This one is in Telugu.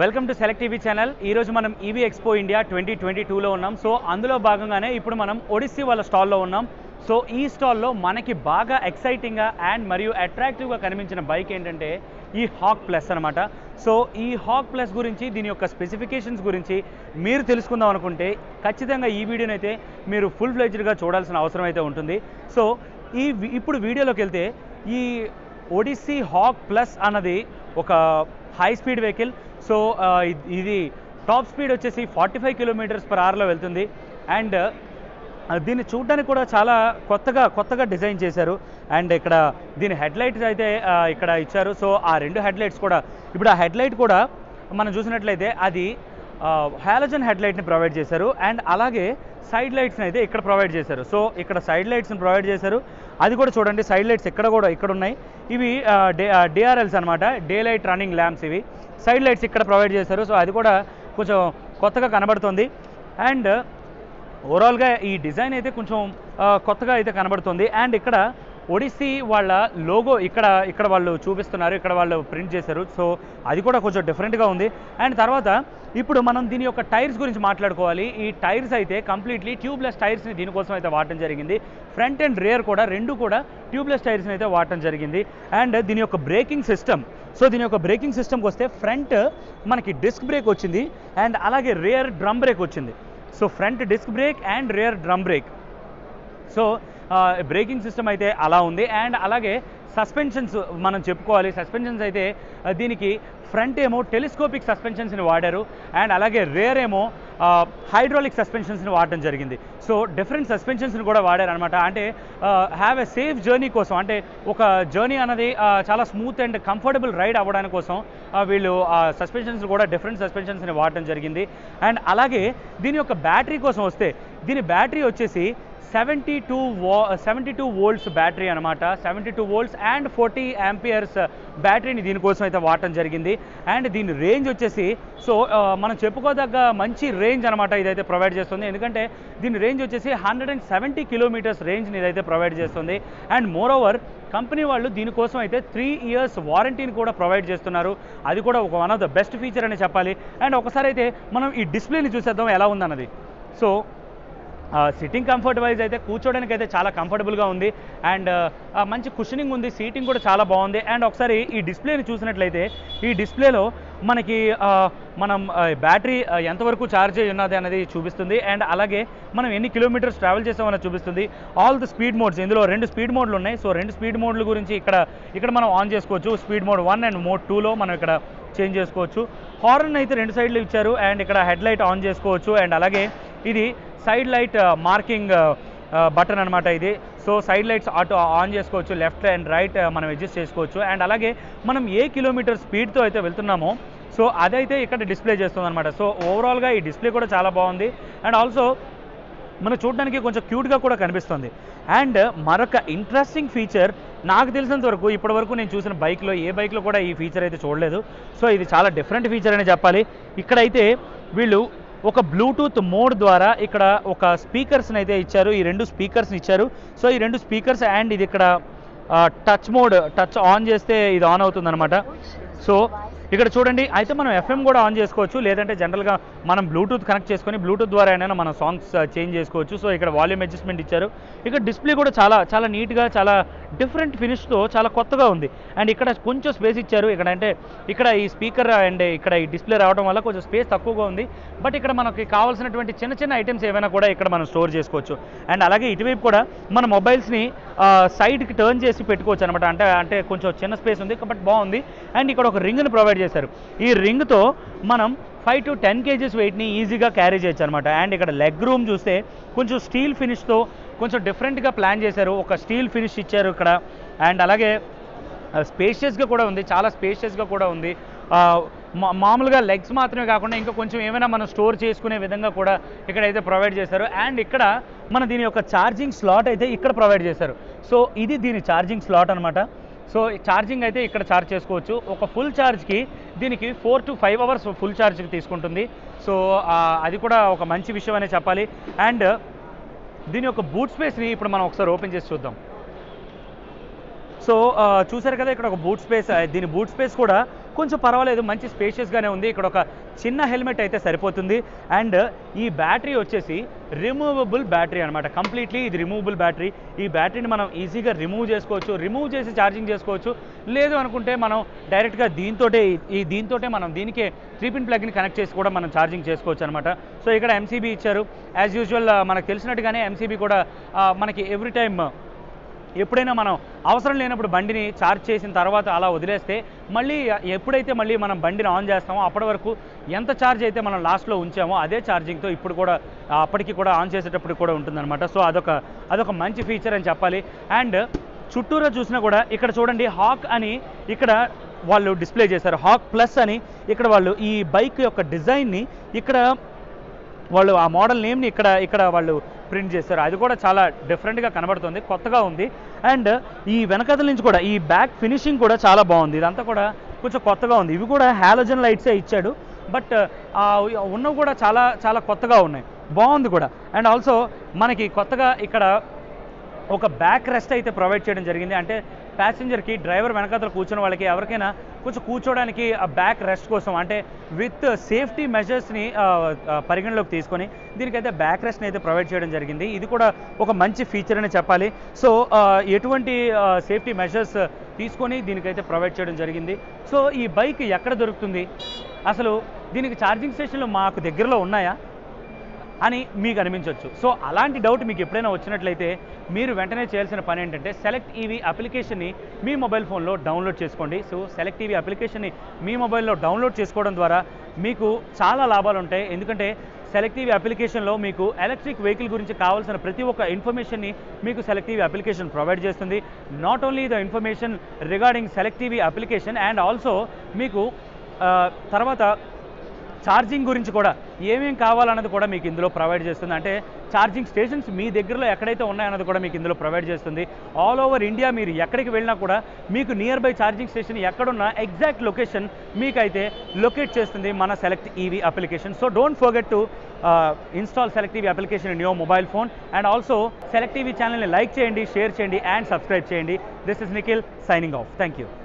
welcome to select TV channel ఈరోజు మనం EV expo India twenty twenty టూలో ఉన్నాం సో అందులో భాగంగానే ఇప్పుడు మనం ఒడిస్సీ వాళ్ళ స్టాల్లో ఉన్నాం సో ఈ స్టాల్లో మనకి బాగా ఎక్సైటింగ్గా అండ్ మరియు అట్రాక్టివ్గా కనిపించిన బైక్ ఏంటంటే ఈ హాక్ ప్లస్ అనమాట సో ఈ హాక్ ప్లస్ గురించి దీని యొక్క స్పెసిఫికేషన్స్ గురించి మీరు తెలుసుకుందాం అనుకుంటే ఖచ్చితంగా ఈ వీడియోని అయితే మీరు ఫుల్ ఫ్లెజ్డ్గా చూడాల్సిన అవసరం అయితే ఉంటుంది సో ఈ వి- ఇప్పుడు వీడియోలోకి వెళ్తే ఈ ఒడిస్సీ హాక్ ప్లస్ అన్నది ఒక హై స్పీడ్ వెహికల్ సో ఆ, ఇ- ఇది టాప్ స్పీడ్ వచ్చేసి ఫార్టీ ఫైవ్ కిలోమీటర్స్ పర్ అవర్లో వెళ్తుంది అండ్ ఆ, దీన్ని చూడడానికి కూడా చాలా కొత్తగా కొత్తగా డిజైన్ చేశారు అండ్ ఇక్కడ దీని హెడ్ లైట్స్ అయితే ఆ, ఇక్కడ ఇచ్చారు సో ఆ రెండు హెడ్ లైట్స్ కూడా ఇప్పుడు ఆ హెడ్ లైట్ కూడా మనం చూసినట్లయితే అది హాలజన్ హెడ్ లైట్ని ప్రొవైడ్ చేశారు అండ్ అలాగే సైడ్ లైట్స్ని అయితే ఇక్కడ ప్రొవైడ్ చేశారు సో ఇక్కడ సైడ్ లైట్స్ని ప్రొవైడ్ చేశారు అది కూడా చూడండి సైడ్ లైట్స్ ఇక్కడ కూడా ఇక్కడ ఉన్నాయి ఇవి డే డిఆర్ఎల్స్ అనమాట డే లైట్ రన్నింగ్ ల్యాంప్స్ ఇవి సైడ్ లైట్స్ ఇక్కడ ప్రొవైడ్ చేశారు సో అది కూడా కొంచెం కొత్తగా కనబడుతుంది అండ్ ఓవరాల్గా ఈ డిజైన్ అయితే కొంచెం ఆ, కొత్తగా అయితే కనబడుతుంది అండ్ ఇక్కడ ఒడిస్సీ వాళ్ళ లోగో ఇక్కడ ఇక్కడ వాళ్ళు చూపిస్తున్నారు ఇక్కడ వాళ్ళు ప్రింట్ చేశారు సో అది కూడా కొంచెం డిఫరెంట్గా ఉంది అండ్ తర్వాత ఇప్పుడు మనం దీని యొక్క టైర్స్ గురించి మాట్లాడుకోవాలి ఈ టైర్స్ అయితే కంప్లీట్లీ ట్యూబ్లెస్ టైర్స్ని దీనికోసం అయితే వాడటం జరిగింది ఫ్రంట్ అండ్ రేర్ కూడా రెండు కూడా ట్యూబ్లెస్ టైర్స్ని అయితే వాడటం జరిగింది అండ్ దీని యొక్క బ్రేకింగ్ సిస్టమ్ సో దీని యొక్క బ్రేకింగ్ సిస్టమ్కి వస్తే ఫ్రంట్ మనకి డిస్క్ బ్రేక్ వచ్చింది అండ్ అలాగే రేర్ డ్రమ్ బ్రేక్ వచ్చింది so front disc brake and rear drum brake so braking system అయితే అలా ఉంది అండ్ అలాగే సస్పెన్షన్స్ మనం చెప్పుకోవాలి సస్పెన్షన్స్ అయితే ఆ, దీనికి ఫ్రంట్ ఏమో టెలిస్కోపిక్ సస్పెన్షన్స్ని వాడారు అండ్ అలాగే రేర్ ఏమో హైడ్రాలిక్ సస్పెన్షన్స్ని వాడడం జరిగింది సో డిఫరెంట్ సస్పెన్షన్స్ని కూడా వాడారు అనమాట అంటే హ్యావ్ ఎ సేఫ్ జర్నీ కోసం అంటే ఒక జర్నీ అన్నది ఆ, చాలా స్మూత్ అండ్ కంఫర్టబుల్ రైడ్ అవ్వడానికి కోసం ఆ, వీళ్ళు సస్పెన్షన్స్ కూడా డిఫరెంట్ సస్పెన్షన్స్ని వాడటం జరిగింది అండ్ అలాగే దీని యొక్క బ్యాటరీ కోసం వస్తే దీని బ్యాటరీ వచ్చేసి సెవెంటీ టూ వో సెవెంటీ టూ వోల్ట్స్ బ్యాటరీ అనమాట seventy two volts and forty amperes బ్యాటరీని దీనికోసం అయితే వాడటం జరిగింది అండ్ దీని రేంజ్ వచ్చేసి సో ఆ, మనం చెప్పుకోదగ్గ మంచి రేంజ్ అనమాట ఇదైతే ప్రొవైడ్ చేస్తుంది ఎందుకంటే దీని రేంజ్ వచ్చేసి హండ్రెడ్ అండ్ సెవెంటీ కిలోమీటర్స్ రేంజ్ని ఇదైతే ప్రొవైడ్ చేస్తుంది అండ్ మోర్ ఓవర్ కంపెనీ వాళ్ళు దీనికోసం అయితే త్రీ ఇయర్స్ వారంటీని కూడా ప్రొవైడ్ చేస్తున్నారు అది కూడా ఒక one of the best feature అని చెప్పాలి అండ్ ఒకసారి అయితే మనం ఈ డిస్ప్లేని చూసేద్దాం ఎలా ఉందన్నది సో సిట్టింగ్ కంఫర్ట్ వైజ్ అయితే కూర్చోడానికి అయితే చాలా కంఫర్టబుల్గా ఉంది అండ్ మంచి కుషనింగ్ ఉంది సీటింగ్ కూడా చాలా బాగుంది అండ్ ఒకసారి ఈ డిస్ప్లేని చూసినట్లయితే ఈ డిస్ప్లేలో మనకి ఆ, మనం బ్యాటరీ ఎంతవరకు ఛార్జ్ అయి ఉన్నది అనేది చూపిస్తుంది అండ్ అలాగే మనం ఎన్ని కిలోమీటర్స్ ట్రావెల్ చేసామన్నది చూపిస్తుంది ఆల్ ది స్పీడ్ మోడ్స్ ఇందులో రెండు స్పీడ్ మోడ్లు ఉన్నాయి సో రెండు స్పీడ్ మోడ్ల గురించి ఇక్కడ ఇక్కడ మనం ఆన్ చేసుకోవచ్చు speed mode one and mode టూలో మనం ఇక్కడ చేంజ్ చేసుకోవచ్చు హార్న్ అయితే రెండు సైడ్లు ఇచ్చారు అండ్ ఇక్కడ హెడ్ లైట్ ఆన్ చేసుకోవచ్చు అండ్ అలాగే ఇది సైడ్ లైట్ మార్కింగ్ బటన్ అనమాట ఇది so side lights auto on చేసుకోవచ్చు లెఫ్ట్ అండ్ రైట్ మనం అడ్జస్ట్ చేసుకోవచ్చు అండ్ అలాగే మనం ఏ కిలోమీటర్ స్పీడ్తో అయితే వెళ్తున్నామో సో అదైతే ఇక్కడ డిస్ప్లే చేస్తుంది అనమాట సో ఓవరాల్గా ఈ డిస్ప్లే కూడా చాలా బాగుంది అండ్ ఆల్సో మనం చూడడానికి కొంచెం క్యూట్గా కూడా కనిపిస్తుంది అండ్ మరొక ఇంట్రెస్టింగ్ ఫీచర్ నాకు తెలిసినంత వరకు ఇప్పటి వరకు నేను చూసిన బైక్లో ఏ బైక్లో కూడా ఈ ఫీచర్ అయితే చూడలేదు సో ఇది చాలా డిఫరెంట్ ఫీచర్ అని చెప్పాలి ఇక్కడైతే వీళ్ళు ఒక బ్లూటూత్ మోడ్ ద్వారా ఇక్కడ ఒక స్పీకర్స్ని అయితే ఇచ్చారు ఈ రెండు స్పీకర్స్ని ఇచ్చారు సో ఈ రెండు స్పీకర్స్ అండ్ ఇది ఇక్కడ టచ్ మోడ్ టచ్ ఆన్ చేస్తే ఇది ఆన్ అవుతుంది సో ఇక్కడ చూడండి అయితే మనం ఎఫ్ఎం కూడా ఆన్ చేసుకోవచ్చు లేదంటే జనరల్గా మనం బ్లూటూత్ కనెక్ట్ చేసుకొని బ్లూటూత్ ద్వారా అయినా మనం సాంగ్స్ చేంజ్ చేసుకోవచ్చు సో ఇక్కడ వాల్యూమ్ అడ్జస్ట్మెంట్ ఇచ్చారు ఇక్కడ డిస్ప్లే కూడా చాలా చాలా నీట్గా చాలా డిఫరెంట్ ఫినిష్తో చాలా కొత్తగా ఉంది అండ్ ఇక్కడ కొంచెం స్పేస్ ఇచ్చారు ఇక్కడ అంటే ఇక్కడ ఈ స్పీకర్ అండ్ ఇక్కడ ఈ డిస్ప్లే రావడం వల్ల కొంచెం స్పేస్ తక్కువగా ఉంది బట్ ఇక్కడ మనకి కావాల్సినటువంటి చిన్న చిన్న ఐటమ్స్ ఏమైనా కూడా ఇక్కడ మనం స్టోర్ చేసుకోవచ్చు అండ్ అలాగే ఇటువైపు కూడా మన మొబైల్స్ని సైడ్కి టర్న్ చేసి పెట్టుకోవచ్చు అనమాట అంటే అంటే కొంచెం చిన్న స్పేస్ ఉంది బట్ బాగుంది అండ్ ఇక్కడ ఒక రింగ్ని ప్రొవైడ్ చేశారు ఈ రింగ్తో మనం ఫైవ్ టు టెన్ కేజెస్ వెయిట్ని ఈజీగా క్యారీ చేయొచ్చు అనమాట అండ్ ఇక్కడ లెగ్ రూమ్ చూస్తే కొంచెం స్టీల్ ఫినిష్తో కొంచెం డిఫరెంట్గా ప్లాన్ చేశారు ఒక స్టీల్ ఫినిష్ ఇచ్చారు ఇక్కడ అండ్ అలాగే స్పేషియస్గా కూడా ఉంది చాలా స్పేషియస్గా కూడా ఉంది ఆ, మా- మామూలుగా లెగ్స్ మాత్రమే కాకుండా ఇంకా కొంచెం ఏమైనా మనం స్టోర్ చేసుకునే విధంగా కూడా ఇక్కడైతే ప్రొవైడ్ చేశారు అండ్ ఇక్కడ మన దీని యొక్క ఛార్జింగ్ స్లాట్ అయితే ఇక్కడ ప్రొవైడ్ చేశారు సో ఇది దీని ఛార్జింగ్ స్లాట్ అనమాట సో ఛార్జింగ్ అయితే ఇక్కడ ఛార్జ్ చేసుకోవచ్చు ఒక ఫుల్ ఛార్జ్కి దీనికి four to five hours full ఛార్జ్కి తీసుకుంటుంది సో ఆ, అది కూడా ఒక మంచి విషయం అనే చెప్పాలి అండ్ దీని యొక్క బూట్ స్పేస్ని ఇప్పుడు మనం ఒకసారి ఓపెన్ చేసి చూద్దాం సో ఆ, చూసారు కదా ఇక్కడ ఒక బూట్ స్పేస్ దీని బూట్ స్పేస్ కూడా కొంచెం పర్వాలేదు మంచి స్పేషియస్గానే ఉంది ఇక్కడ ఒక చిన్న హెల్మెట్ అయితే సరిపోతుంది అండ్ ఈ బ్యాటరీ వచ్చేసి రిమూవబుల్ బ్యాటరీ అనమాట కంప్లీట్లీ ఇది రిమూవబుల్ బ్యాటరీ ఈ బ్యాటరీని మనం ఈజీగా రిమూవ్ చేసుకోవచ్చు రిమూవ్ చేసి ఛార్జింగ్ చేసుకోవచ్చు లేదు అనుకుంటే మనం డైరెక్ట్గా దీంతోటే ఈ దీంతోటే మనం దీనికే త్రీ పిన్ ప్లగ్ని కనెక్ట్ చేసి కూడా మనం ఛార్జింగ్ చేసుకోవచ్చు అనమాట సో ఇక్కడ ఎంసీబీ ఇచ్చారు యాజ్ యూజువల్ మనకు తెలిసినట్టుగానే ఎంసీబీ కూడా ఆ, మనకి ఎవ్రీ టైమ్ ఎప్పుడైనా మనం అవసరం లేనప్పుడు బండిని ఛార్జ్ చేసిన తర్వాత అలా వదిలేస్తే మళ్ళీ ఎప్పుడైతే మళ్ళీ మనం బండిని ఆన్ చేస్తామో అప్పటి వరకు ఎంత ఛార్జ్ అయితే మనం లాస్ట్లో ఉంచామో అదే ఛార్జింగ్తో ఇప్పుడు కూడా ఆ, అప్పటికి కూడా ఆన్ చేసేటప్పుడు కూడా ఉంటుందన్నమాట సో అదొక అదొక మంచి ఫీచర్ అని చెప్పాలి అండ్ చుట్టూరా చూసినా కూడా ఇక్కడ చూడండి హాక్ అని ఇక్కడ వాళ్ళు డిస్ప్లే చేశారు హాక్ ప్లస్ అని ఇక్కడ వాళ్ళు ఈ బైక్ యొక్క డిజైన్ని ఇక్కడ వాళ్ళు ఆ మోడల్ నేమ్ని ఇక్కడ ఇక్కడ వాళ్ళు ప్రింట్ చేశారు అది కూడా చాలా డిఫరెంట్గా కనబడుతుంది కొత్తగా ఉంది అండ్ ఈ వెనకదల నుంచి కూడా ఈ బ్యాక్ ఫినిషింగ్ కూడా చాలా బాగుంది ఇదంతా కూడా కొంచెం కొత్తగా ఉంది ఇవి కూడా హాలోజన్ లైట్సే ఇచ్చాడు బట్ ఉన్నవి కూడా చాలా చాలా కొత్తగా ఉన్నాయి బాగుంది కూడా అండ్ ఆల్సో మనకి కొత్తగా ఇక్కడ ఒక బ్యాక్ రెస్ట్ అయితే ప్రొవైడ్ చేయడం జరిగింది అంటే ప్యాసింజర్కి డ్రైవర్ వెనకాతల కూర్చున్న వాళ్ళకి ఎవరికైనా కొంచెం కూర్చోవడానికి ఆ బ్యాక్ రెస్ట్ కోసం అంటే విత్ సేఫ్టీ మెజర్స్ని పరిగణలోకి తీసుకొని దీనికైతే బ్యాక్ రెస్ట్ని అయితే ప్రొవైడ్ చేయడం జరిగింది ఇది కూడా ఒక మంచి ఫీచర్ అని చెప్పాలి సో ఆ, ఎటువంటి సేఫ్టీ మెజర్స్ తీసుకొని దీనికైతే ప్రొవైడ్ చేయడం జరిగింది సో ఈ బైక్ ఎక్కడ దొరుకుతుంది అసలు దీనికి ఛార్జింగ్ స్టేషన్లు మాకు దగ్గరలో ఉన్నాయా అని మీకు అనిపించవచ్చు సో అలాంటి డౌట్ మీకు ఎప్పుడైనా వచ్చినట్లయితే మీరు వెంటనే చేయాల్సిన పని ఏంటంటే సెలెక్ట్ ఈవీ అప్లికేషన్ని మీ మొబైల్ ఫోన్లో డౌన్లోడ్ చేసుకోండి సో సెలెక్ట్ ఈవీ అప్లికేషన్ని మీ మొబైల్లో డౌన్లోడ్ చేసుకోవడం ద్వారా మీకు చాలా లాభాలు ఉంటాయి ఎందుకంటే సెలెక్ట్ ఈవీ అప్లికేషన్లో మీకు ఎలక్ట్రిక్ వెహికల్ గురించి కావాల్సిన ప్రతి ఒక్క ఇన్ఫర్మేషన్ని మీకు సెలెక్ట్ ఈవీ అప్లికేషన్ ప్రొవైడ్ చేస్తుంది not only the information regarding Select EV application and also మీకు ఆ, తర్వాత ఛార్జింగ్ గురించి కూడా ఏమేం కావాలన్నది కూడా మీకు ఇందులో ప్రొవైడ్ చేస్తుంది అంటే ఛార్జింగ్ స్టేషన్స్ మీ దగ్గరలో ఎక్కడైతే ఉన్నాయన్నది కూడా మీకు ఇందులో ప్రొవైడ్ చేస్తుంది ఆల్ ఓవర్ ఇండియా మీరు ఎక్కడికి వెళ్ళినా కూడా మీకు నియర్ బై ఛార్జింగ్ స్టేషన్ ఎక్కడున్నా ఎగ్జాక్ట్ లొకేషన్ మీకైతే లొకేట్ చేస్తుంది మన Select EV application so don't forget to install Select EV application in your mobile phone and also Select EV ఛానల్ని లైక్ చేయండి షేర్ చేయండి అండ్ సబ్స్క్రైబ్ చేయండి this is Nikhil signing off thank you